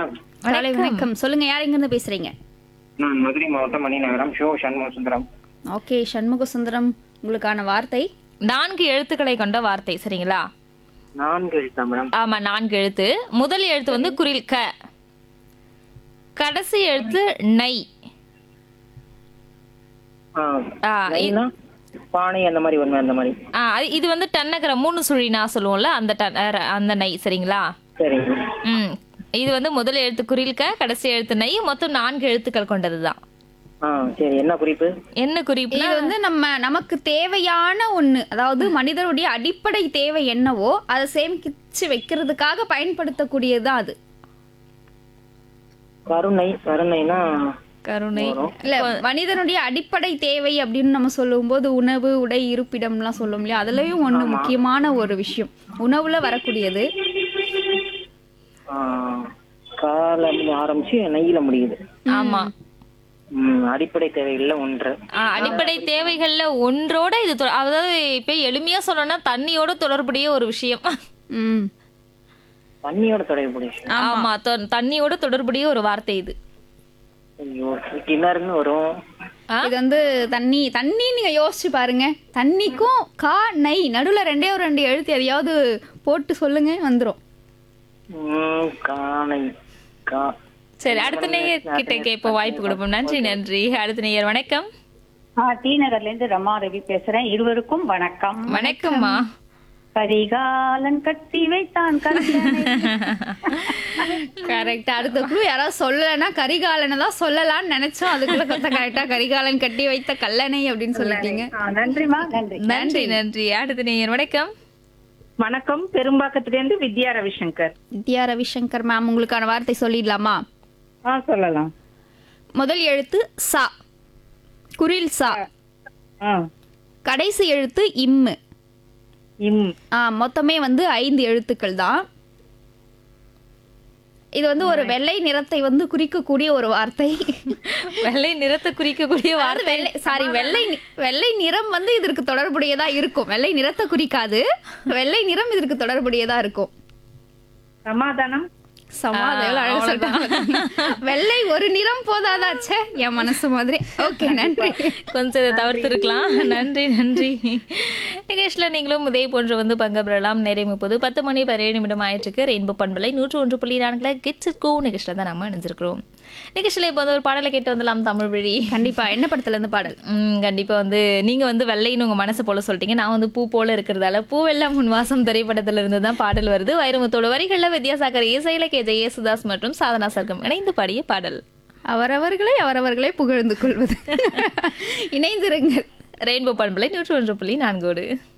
Madam காலை வணக்கம் சொல்லுங்க யார் எங்க இருந்து பேசுறீங்க நான் மதுரை மாவட்டம் மணிநகரம் ஷோ சண்முக சுந்தரம் ஓகே சண்முக சுந்தரம் உங்களுக்கான வார்த்தை நான்கு எழுத்துக்களை கொண்ட வார்த்தை சரிங்களா நான்கு எழுத்தா மேடம் ஆமா நான்கு எழுத்து முதல் எழுத்து வந்து குரில் க கடைசி எழுத்து நை ஆ, ஆ, நைனா? பானை அந்த மாதிரி ஒண்ணு அந்த மாதிரி ஆ, அது- இது வந்து டன்னகர மூணு சுழினா சொல்லுவோம்ல அந்த டன்- அஹ், அந்த நை சரிங்களா சரிங்க ம் இது வந்து முதல் எழுத்து குரில் க கடைசி எழுத்து நை மொத்தம் நான்கு எழுத்துக்கள் கொண்டதுதான் ஆ சரி என்ன குறிப்பு என்ன குறிப்பு இது வந்து நம்ம நமக்கு தேவையான ஒண்ணு அதாவது மனிதனுடைய அடிப்படை தேவை என்னவோ அதை சேமிச்சு வைக்கிறதுக்காக பயன்படுத்தக்கூடியதுதான் அது கருணை கருணைனா கருணை இல்ல மனிதனுடைய அடிப்படை தேவை அப்படின்னு நம்ம சொல்லும்போது உணவு உடை இருப்பிடம்லாம் சொல்லும் இல்லையா அதுலயும் ஒண்ணு முக்கியமான ஒரு விஷயம் உணவுல வரக்கூடியது ஆ, காலம் ஆரம்பிச்சு நெய்யில முடியுது ஆமா ம், அடிப்படை தேவைகள்ல ஒன்று ஆ, அடிப்படை தேவைகள்ல ஒன்றோட இது தொ- அதாவது இப்ப எளிமையா சொல்லணும்னா தண்ணியோட தொடர்புடைய ஒரு விஷயம் ம் தண்ணியோட தொடர்புடைய விஷயம் ஆமா தொ- தண்ணியோட தொடர்புடைய ஒரு வார்த்தை இது ஐயோ கிணறுன்னு வரும் இது வந்து தண்ணி தண்ணி நீங்க யோசிச்சு பாருங்க தண்ணிக்கும் கா நை நடுவுல ரெண்டே ஒரு ரெண்டு எழுத்து எதையாவது போட்டு சொல்லுங்க வந்துரும் ம், காணை கா சரி அடுத்த நேயர் கிட்ட கேட்போம் வாய்ப்பு கொடுப்போம் நன்றி நன்றி அடுத்த நேயர் வணக்கம் ஆ டி நகர்ல இருந்து ரமா ரவி பேசுறேன் இருவருக்கும் வணக்கம் வணக்கம்மா கரிகாலன் கட்டி வைத்தான் கல்யாணை கரெக்ட் அடுத்த குழு யாராவது சொல்லலைன்னா கரிகாலனை தான் சொல்லலாம்னு நினைச்சோம் அதுக்குள்ள கொத்த கரெக்டா கரிகாலன் கட்டி வைத்த கல்லணை அப்படின்னு சொல்லிட்டீங்க ஆ, நன்றிமா நன்றி நன்றி நன்றி அடுத்த நேயர் வணக்கம் வணக்கம் பெரும்பாக்கத்திலிருந்து வித்யா ரவிசங்கர் வித்யா ரவிசங்கர் மேம் உங்களுக்கான வார்த்தை சொல்லிடலாமா ஆ சொல்லலாம் முதல் எழுத்து சா குரில் சா ஆ கடைசி எழுத்து இம்மு இம் ஆ மொத்தமே வந்து ஐந்து எழுத்துக்கள் தான் இது வந்து ஒரு வெள்ளை நிறத்தை வந்து குறிக்கக்கூடிய ஒரு வார்த்தை வெள்ளை நிறத்தை குறிக்கக்கூடிய அதாவது வார்த்தை வெள்ளை சாரி வெள்ளை நி- வெள்ளை நிறம் வந்து இதற்கு தொடர்புடையதா இருக்கும் வெள்ளை நிறத்தை குறிக்காது வெள்ளை நிறம் இதற்கு தொடர்புடையதா இருக்கும் சமாதானம் சமாதம் எவ்வளவு அழகா சொல்லிட்டாங்க. வெள்ளை ஒரு நிறம் போதாதாச்சே என் மனசு மாதிரி ஓகே நன்றி கொஞ்சம் இதை தவிர்த்திருக்கலாம் நன்றி நன்றி நிகழ்ச்சியில நீங்களும் இதே போன்று வந்து பங்கு பெறலாம் நேரம் முப்பது பத்து மணி பதினேழு நிமிடம் ஆயிட்டுருக்கு ரெயின்போ பண்பலை நூற்று ஒன்று புள்ளி நான்குல கெட்ஸ் இருக்கோ நிகழ்ச்சியில தான் நம்ம இணைஞ்சிருக்கிறோம் நிகழ்ச்சியில இப்போ வந்து ஒரு பாடலை கேட்டு வந்துடலாம் தமிழ் வழி கண்டிப்பா என்ன படத்துல இருந்து பாடல் ம், கண்டிப்பா வந்து நீங்க வந்து வெள்ளைன்னு உங்க மனசு போல சொல்லிட்டீங்க நான் வந்து பூ போல இருக்கிறதால பூவெல்லாம் உன் வாசம் திரைப்படத்துல இருந்து தான் பாடல் வருது வைரமுத்தோட வரிகள்ல வித்யாசாகர் இசையில கே ஜே யேசுதாஸ் மற்றும் சாதனா சர்க்கம் இணைந்து பாடிய பாடல் அவரவர்களை அவரவர்களே புகழ்ந்து கொள்வது இணைந்திருங்கள் ரெயின்போ பண்பலை நூற்று ஒன்று புள்ளி நான்கோடு